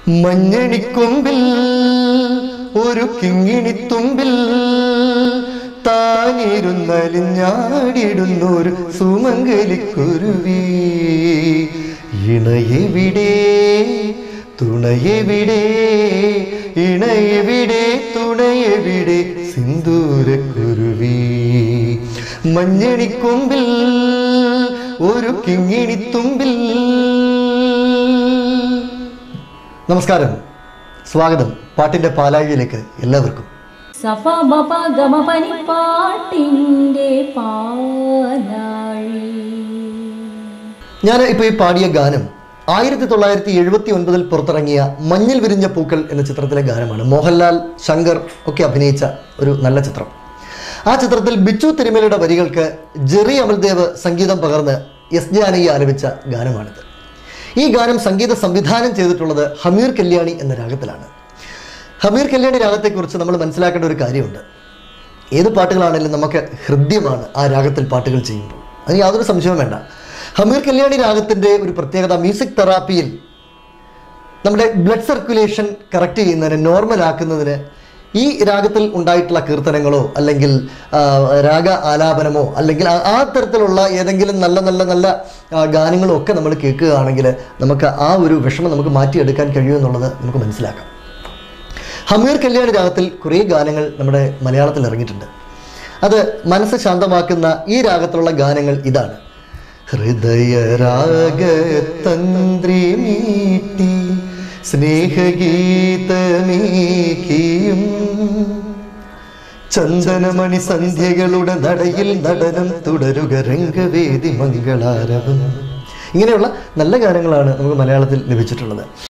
മഞ്ഞണിക്കൊമ്പിൽ ഒരു കിങ്ങിണിത്തുമ്പിൽ താനിരുന്നലിഞ്ഞാടിടുന്നൊരു സുമംഗലിക്കുരുവി ഇണയെവിടെ തുണയെവിടെ ഇണയെവിടെ തുണയെവിടെ സിന്ദൂരക്കുരുവി മഞ്ഞണിക്കൊമ്പിൽ ഒരു കിങ്ങിണിത്തുമ്പിൽ നമസ്കാരം സ്വാഗതം പാട്ടിന്റെ പാലാഴിയിലേക്ക് എല്ലാവർക്കും സഫ മപ ഗമ പനി പാട്ടിൻ്റെ പാലാഴി ഞാൻ ഇപ്പോൾ ഈ പാടിയ ഗാനം ആയിരത്തി തൊള്ളായിരത്തി എഴുപത്തി ഒൻപതിൽ പുറത്തിറങ്ങിയ മഞ്ഞിൽ വിരിഞ്ഞ പൂക്കൾ എന്ന ചിത്രത്തിലെ ഗാനമാണ് മോഹൻലാൽ ശങ്കർ ഒക്കെ അഭിനയിച്ച ഒരു നല്ല ചിത്രം ആ ചിത്രത്തിൽ ബിച്ചു തിരുമലയുടെ വരികൾക്ക് ജെറി അമൽദേവ് സംഗീതം പകർന്ന് എസ് ജാനകി ആലപിച്ച ഗാനമാണിത് ഈ ഗാനം സംഗീത സംവിധാനം ചെയ്തിട്ടുള്ളത് ഹമീർ കല്യാണി എന്ന രാഗത്തിലാണ് ഹമീർ കല്യാണി രാഗത്തെക്കുറിച്ച് നമ്മൾ മനസ്സിലാക്കേണ്ട ഒരു കാര്യമുണ്ട് ഏത് പാട്ടുകളാണെങ്കിലും നമുക്ക് ഹൃദ്യമാണ് ആ രാഗത്തിൽ പാട്ടുകൾ ചെയ്യുമ്പോൾ അതിന് യാതൊരു സംശയവും വേണ്ട ഹമീർ കല്യാണി രാഗത്തിൻ്റെ ഒരു പ്രത്യേകത മ്യൂസിക് തെറാപ്പിയിൽ നമ്മുടെ ബ്ലഡ് സർക്കുലേഷൻ കറക്റ്റ് ചെയ്യുന്നതിന് നോർമൽ ആക്കുന്നതിന് ഈ രാഗത്തിൽ ഉണ്ടായിട്ടുള്ള കീർത്തനങ്ങളോ അല്ലെങ്കിൽ ആ, രാഗ ആലാപനമോ അല്ലെങ്കിൽ ആ- ആ തരത്തിലുള്ള ഏതെങ്കിലും നല്ല നല്ല നല്ല ആ, ഗാനങ്ങളോ ഒക്കെ നമ്മൾ കേൾക്കുകയാണെങ്കിൽ നമുക്ക് ആ ഒരു വിഷമം നമുക്ക് മാറ്റിയെടുക്കാൻ കഴിയുമെന്നുള്ളത് നമുക്ക് മനസ്സിലാക്കാം ഹമീർ കല്യാണി രാഗത്തിൽ കുറേ ഗാനങ്ങൾ നമ്മുടെ മലയാളത്തിൽ ഇറങ്ങിയിട്ടുണ്ട് അത് മനസ്സ് ശാന്തമാക്കുന്ന ഈ രാഗത്തിലുള്ള ഗാനങ്ങൾ ഇതാണ് ഹൃദയരാഗതന്ത്രി മീട്ടി സ്നേഹഗീതമേകിയും ചന്ദനമണി സന്ധ്യകളുടെ നടയിൽ നടനം തുടരുക രംഗവേദി മംഗളാരവം ഇങ്ങനെയുള്ള നല്ല ഗാനങ്ങളാണ് നമുക്ക് മലയാളത്തിൽ ലഭിച്ചിട്ടുള്ളത്